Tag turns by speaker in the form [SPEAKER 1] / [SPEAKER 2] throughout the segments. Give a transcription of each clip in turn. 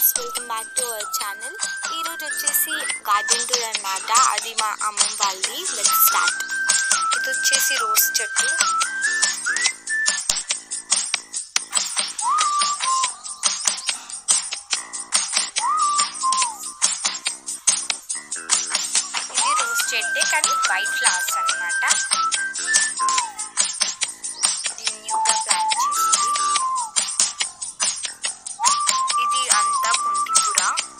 [SPEAKER 1] friends welcome back to our channel ఈరోజు వచ్చేసి garden tour అన్నమాట అది మా అమ్మమ్మ వాళ్ళది లెట్ స్టార్ట్ ఇది వచ్చేసి రోజ్ చెట్టు ఇది రోజ్ చెట్టే కానీ వైట్ ఫ్లవర్స్ అన్నమాట ఇది న్యూగా ప్లాంట్ చేసింది ఇది అంతా పుంటికూర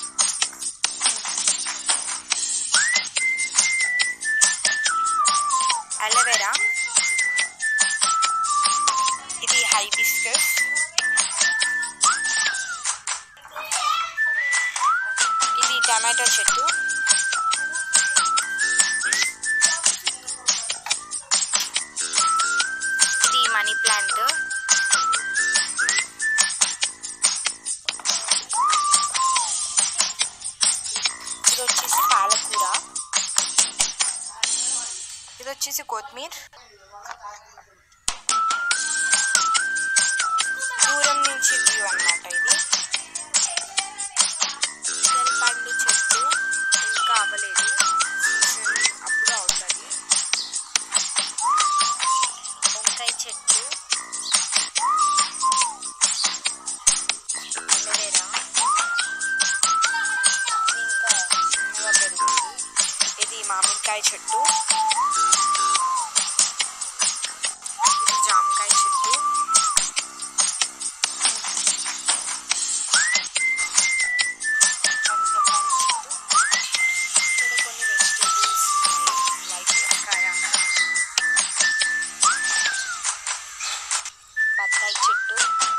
[SPEAKER 1] అలోవెరా ఇది హైబిస్కస్ ఇది టమాటో చెట్టు ఇది మనీ ప్లాంట్ ఇది వచ్చేసి పాలకూర ఇది వచ్చేసి కొత్తిమీర దూరం నుంచి వ్యూ అన్నమాట ఇది తెల్లపండు చెట్టు ఇంకా అవ్వలేదు సీజన్ అప్పుడు అవుతుంది వంకాయ చెట్టు అలోవెరా ఇది ఇంకా చిన్నగా పెరుగుతుంది ఇది మామిడికాయ చెట్టు ఇది జామకాయ చెట్టు కనకాంబరం చెట్టు ఇక్కడ కొన్ని వెజిటేబుల్స్ ఉన్నాయి లైక్ వంకాయ బత్తాయి చెట్టు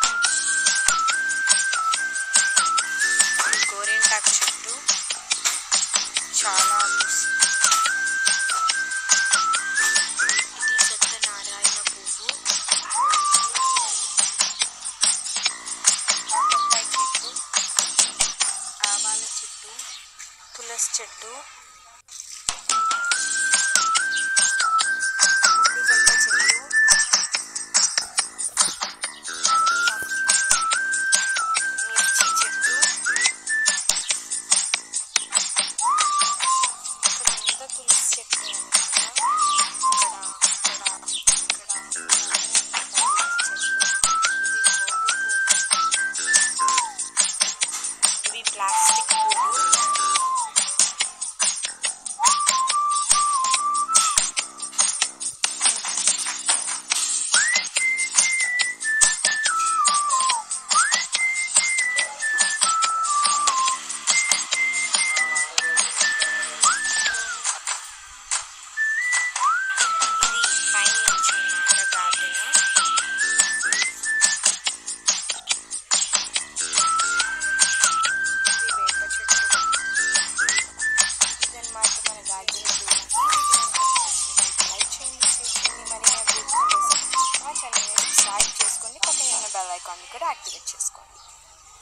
[SPEAKER 1] ఇది గోరింటాకు చెట్టు చాలా పూసింది ఇది సత్యనారాయణ పువ్వు కాకరకాయ చెట్టు ఆవాల చెట్టు తులసి చెట్టు